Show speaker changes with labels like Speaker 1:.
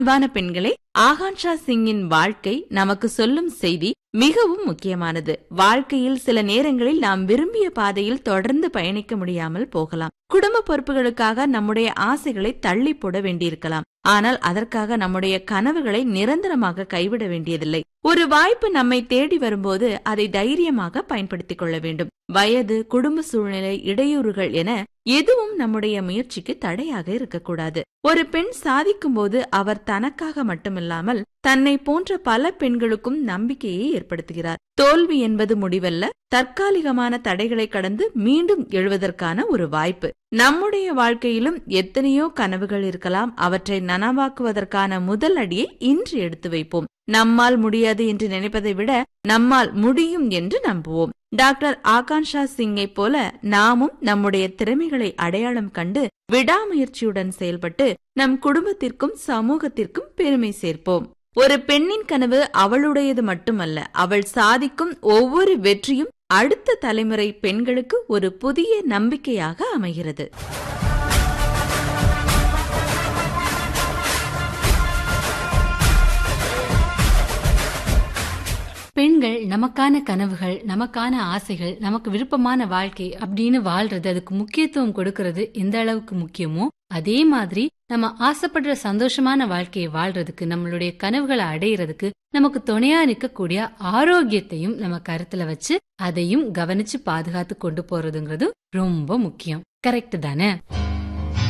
Speaker 1: அன்பான பெண்களே ஆகான்ஷா சிங்கின் வாழ்க்கை நமக்கு சொல்லும் செய்தி மிகவும் முக்கியமானது வாழ்க்கையில் சில நேரங்களில் நாம் விரும்பிய பாதையில் தொடர்ந்து பயணிக்க முடியாமல் போகலாம் குடும்ப பொறுப்புகளுக்காக நம்முடைய ஆசைகளை தள்ளி போட வேண்டியிருக்கலாம் ஆனால் அதற்காக நம்முடைய கனவுகளை நிரந்தரமாக கைவிட வேண்டியதில்லை ஒரு வாய்ப்பு நம்மை தேடி வரும்போது அதை தைரியமாக பயன்படுத்திக் கொள்ள வேண்டும் வயது குடும்ப சூழ்நிலை இடையூறுகள் என எதுவும் நம்முடைய முயற்சிக்கு தடையாக இருக்கக்கூடாது ஒரு பெண் சாதிக்கும் போது அவர் தனக்காக மட்டுமில்லாமல் தன்னை போன்ற பல பெண்களுக்கும் நம்பிக்கையை ஏற்படுத்துகிறார் தோல்வி என்பது முடிவல்ல தற்காலிகமான தடைகளை கடந்து மீண்டும் எழுவதற்கான ஒரு வாய்ப்பு நம்முடைய வாழ்க்கையிலும் எத்தனையோ கனவுகள் இருக்கலாம் அவற்றை நனவாக்குவதற்கான முதல் அடியை இன்று எடுத்து வைப்போம் நம்மால் முடியாது என்று நினைப்பதை விட நம்மால் முடியும் என்று நம்புவோம் டாக்டர் ஆகான்ஷா சிங்கை போல நாமும் நம்முடைய திறமைகளை அடையாளம் கண்டு விடாமுயற்சியுடன் செயல்பட்டு நம் குடும்பத்திற்கும் சமூகத்திற்கும் பெருமை சேர்ப்போம் ஒரு பெண்ணின் கனவு அவளுடையது மட்டுமல்ல அவள் சாதிக்கும் ஒவ்வொரு வெற்றியும் அடுத்த தலைமுறை பெண்களுக்கு ஒரு புதிய நம்பிக்கையாக அமைகிறது
Speaker 2: பெண்கள் நமக்கான கனவுகள் நமக்கான ஆசைகள் நமக்கு விருப்பமான வாழ்க்கை அப்படின்னு வாழ்றது அதுக்கு முக்கியத்துவம் கொடுக்கறது எந்த அளவுக்கு முக்கியமோ அதே மாதிரி நம்ம ஆசைப்படுற சந்தோஷமான வாழ்க்கையை வாழ்றதுக்கு நம்மளுடைய கனவுகளை அடையிறதுக்கு நமக்கு துணையா நிற்கக்கூடிய ஆரோக்கியத்தையும் நம்ம கருத்துல வச்சு அதையும் கவனிச்சு பாதுகாத்து கொண்டு போறதுங்கிறது ரொம்ப முக்கியம் கரெக்ட் தானே